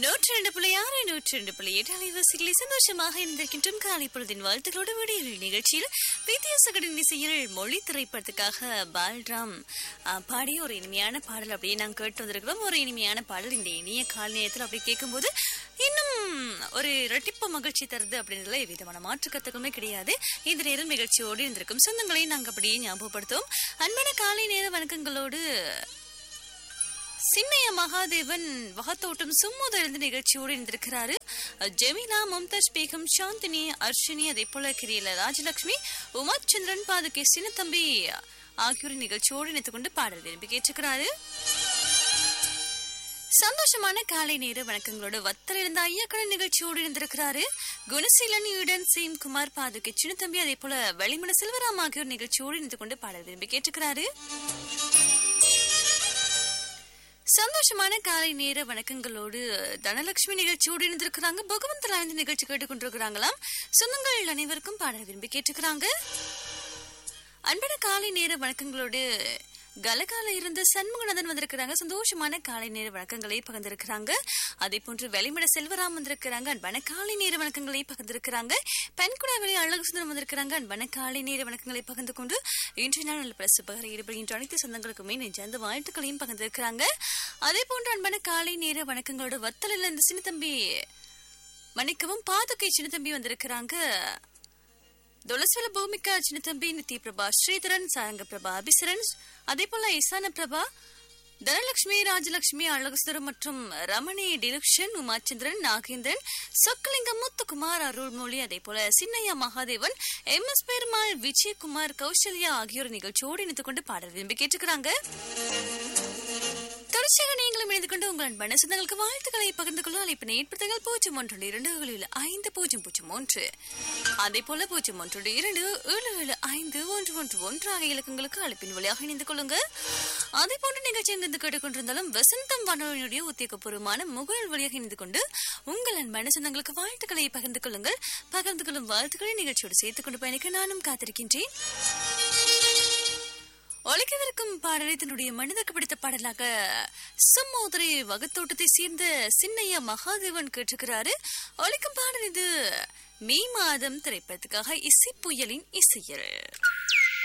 நூற்றி ரெண்டு புள்ளி ஆறு நூற்றி ரெண்டு புள்ளி எட்டு அலைவாசிகளை சந்தோஷமாக இருந்திருக்கின்றோம் காலை பொழுதின் வாழ்த்துக்களோடு விடியல் நிகழ்ச்சியில் வித்தியாசகரின் இசையில் மொழி திரைப்படத்துக்காக பால்ராம் ஆ, பாடிய ஒரு இனிமையான பாடல் அப்படியே நாங்கள் கேட்டு வந்திருக்கிறோம் ஒரு இனிமையான பாடல் இந்த இனிய கால நேரத்தில் அப்படி கேட்கும்போது இன்னும் ஒரு இரட்டிப்பு மகிழ்ச்சி தருது அப்படின்றதுல எவ்விதமான மாற்று கருத்துக்களுமே கிடையாது இந்த நேரம் நிகழ்ச்சியோடு இருந்திருக்கும் சொந்தங்களை நாங்கள் அப்படியே ஞாபகப்படுத்துவோம் அன்பான காலை நேர வணக்கங்களோடு சின்னைய மகாதேவன் வகத்தோட்டம் சும்முத இருந்து நிகழ்ச்சியோடு இருந்திருக்கிறாரு ஜெமினா மும்தாஜ் பேகம் சாந்தினி அர்ஷினி அதே போல கிரியல ராஜலட்சுமி உமாச்சந்திரன் பாதுகே சின்னத்தம்பி ஆகியோர் நிகழ்ச்சியோடு இணைத்துக் கொண்டு பாடல் விரும்பி கேட்டிருக்கிறாரு சந்தோஷமான காலை நேர வணக்கங்களோட வத்தல் இருந்த ஐயாக்கடன் நிகழ்ச்சியோடு இருந்திருக்கிறாரு குணசீலன் யுடன் சீம் குமார் பாதுகை சின்னத்தம்பி அதே போல வெளிமன செல்வராம் ஆகியோர் நிகழ்ச்சியோடு இணைத்துக் கொண்டு பாடல் விரும்பி கேட்டிருக்கிறாரு சந்தோஷமான காலை நேர வணக்கங்களோடு தனலட்சுமி நிகழ்ச்சியோடு இணைந்திருக்கிறாங்க பகவந்த் ராயந்த நிகழ்ச்சி கேட்டுக்கொண்டிருக்கிறாங்களாம் சொந்தங்கள் அனைவருக்கும் பாட விரும்பி கேட்டுக்கிறாங்க அன்பான காலை நேர வணக்கங்களோடு கலகால இருந்து சண்முகநாதன் வந்திருக்கிறாங்க சந்தோஷமான காலை நேர வணக்கங்களை பகிர்ந்திருக்கிறாங்க அதே போன்று வெளிமட செல்வராம் வந்திருக்கிறாங்க அன்பான காலை நேர வணக்கங்களை பகிர்ந்திருக்கிறாங்க பெண்குடா வெளி அழகு சுந்தரம் வந்திருக்கிறாங்க அன்பான காலை நேர வணக்கங்களை பகிர்ந்து கொண்டு இன்றைய நாள் நல்ல பிரசுபகர் ஈடுபடுகின்ற அனைத்து சொந்தங்களுக்குமே நெஞ்சார்ந்த வாழ்த்துக்களையும் பகிர்ந்திருக்கிறாங்க அதே போன்று அன்பான காலை நேர வணக்கங்களோட வத்தலில் இந்த சின்னத்தம்பி மன்னிக்கவும் பாதுகை சின்னத்தம்பி வந்திருக்கிறாங்க துளசல பூமிகா சின்னத்தம்பி நித்தி பிரபா ஸ்ரீதரன் சாரங்க பிரபா அபிசரன் அதே போல இசான பிரபா தனலட்சுமி ராஜலட்சுமி அழகுசுந்தரம் மற்றும் ரமணி டிலுக்ஷன் உமாச்சந்திரன் நாகேந்திரன் சொக்கலிங்கம் முத்துக்குமார் அருள்மொழி அதே போல சின்னையா மகாதேவன் எம் எஸ் பெருமாள் விஜயகுமார் கௌசல்யா ஆகியோர் நிகழ்ச்சியோடு இணைத்துக் கொண்டு பாடல் விரும்பி கேட்டுக்கிறாங்க தொடர்ச்சியாக நீங்களும் இணைந்து கொண்டு உங்கள் அன்பான சொந்தங்களுக்கு வாழ்த்துக்களை பகிர்ந்து கொள்ள அழைப்பினை ஏற்படுத்துங்கள் பூஜ்ஜியம் ஒன்று இரண்டு ஏழு ஐந்து பூஜ்ஜியம் பூஜ்ஜியம் ஒன்று அதே போல பூஜ்ஜியம் ஒன்று இரண்டு ஏழு ஏழு ஐந்து ஒன்று ஒன்று ஒன்று ஆகிய இலக்கங்களுக்கு அழைப்பின் வழியாக இணைந்து கொள்ளுங்க அதே போன்ற நிகழ்ச்சி எங்கிருந்து கேட்டுக்கொண்டிருந்தாலும் வசந்தம் வானொலியுடைய உத்தியோகபூர்வமான முகநூல் வழியாக இணைந்து கொண்டு உங்கள் அன்பான சொந்தங்களுக்கு வாழ்த்துக்களை பகிர்ந்து கொள்ளுங்கள் பகிர்ந்து கொள்ளும் வாழ்த்துக்களை நிகழ்ச்சியோடு சேர்த்துக் கொண்டு பயணிக்க நானும் காத்திருக்கின்றேன் ஒழிக்கவிருக்கும் பாடலை தன்னுடைய மனிதக்கு பிடித்த பாடலாக சம்மோதரை வகத்தோட்டத்தை சேர்ந்த சின்னையா மகாதேவன் கேட்டிருக்கிறாரு ஒழிக்கும் பாடல் இது மே மாதம் திரைப்படத்துக்காக இசை புயலின் இசையல்